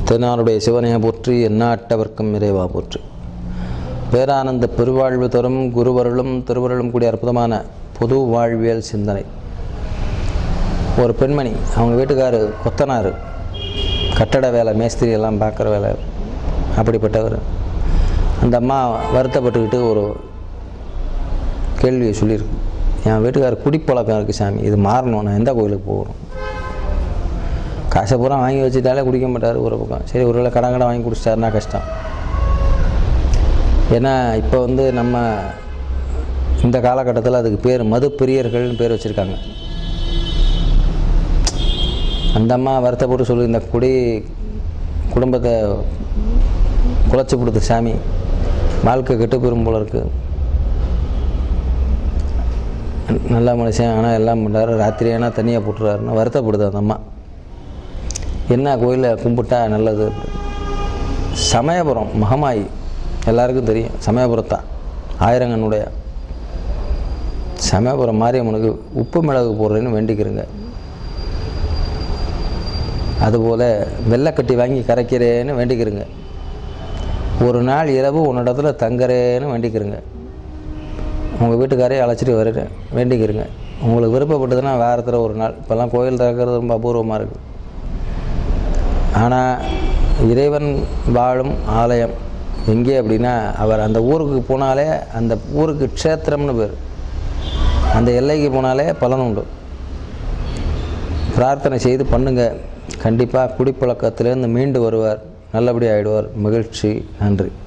தென்னாருடைய சிவனையை போற்றி எந்நாட்டவர்க்கும் இறைவா போற்றி பேரானந்த பெருவாழ்வு தரும் குருவருளும் திருவருளும் கூடிய அற்புதமான பொது வாழ்வியல் சிந்தனை ஒரு பெண்மணி அவங்க வீட்டுக்காரு கொத்தனார் கட்டட வேலை மேஸ்திரி எல்லாம் பார்க்குற வேலை அப்படிப்பட்டவர் அந்த அம்மா வருத்தப்பட்டுக்கிட்டு ஒரு கேள்வியை சொல்லியிருக்கு என் வீட்டுக்காரர் குடிப்பழக்கம் இருக்குது சாமி இது மாறணும் நான் எந்த கோயிலுக்கு போகணும் காசை பூரா வாங்கி வச்சுட்டாலே குடிக்க மாட்டார் ஒரு பக்கம் சரி ஒருவேளை கடன் கடன் வாங்கி குடிச்சிட்டாருன்னா கஷ்டம் ஏன்னா இப்போ வந்து நம்ம இந்த காலகட்டத்தில் அதுக்கு பேர் மது பிரியர்கள்னு பேர் வச்சுருக்காங்க அந்த அம்மா வருத்தப்பட்டு சொல்லி இந்த குடி குடும்பத்தை குலைச்சி கொடுத்து சாமி வாழ்க்கை கெட்டு போயிரும் போல இருக்குது நல்ல மனுஷன் ஆனால் எல்லாம் பண்ணுறாரு ராத்திரி ஆனால் தனியாக போட்டுறாருன்னு வருத்தப்படுது அந்த அம்மா என்ன கோயிலில் கும்பிட்டா நல்லது சமயபுரம் மகமாயி எல்லாருக்கும் தெரியும் சமயபுரத்தான் ஆயிரங்கனுடைய சமயபுரம் மாரியம்மனுக்கு உப்பு மிளகு போடுறேன்னு வேண்டிக்கிறங்க அதுபோல் வெள்ளைக்கட்டி வாங்கி கரைக்கிறேன்னு வேண்டிக்கிறங்க ஒரு நாள் இரவு உன்னிடத்துல தங்குறேன்னு வேண்டிக்கிறங்க உங்கள் வீட்டுக்காரையே அழைச்சிட்டு வரேன் வேண்டிக்கிறங்க உங்களுக்கு விருப்பப்பட்டதுன்னா வாரத்தில் ஒரு நாள் இப்போல்லாம் கோயில் திறக்கிறது ரொம்ப அபூர்வமாக இருக்குது ஆனால் இறைவன் வாழும் ஆலயம் எங்கே அப்படின்னா அவர் அந்த ஊருக்கு போனாலே அந்த ஊருக்கு க்ஷேத்திரம்னு பேர் அந்த எல்லைக்கு போனாலே பலன் உண்டு பிரார்த்தனை செய்து பண்ணுங்க கண்டிப்பாக குடிப்பழக்கத்திலேருந்து மீண்டு வருவார் நல்லபடியாக ஆயிடுவார் மகிழ்ச்சி நன்றி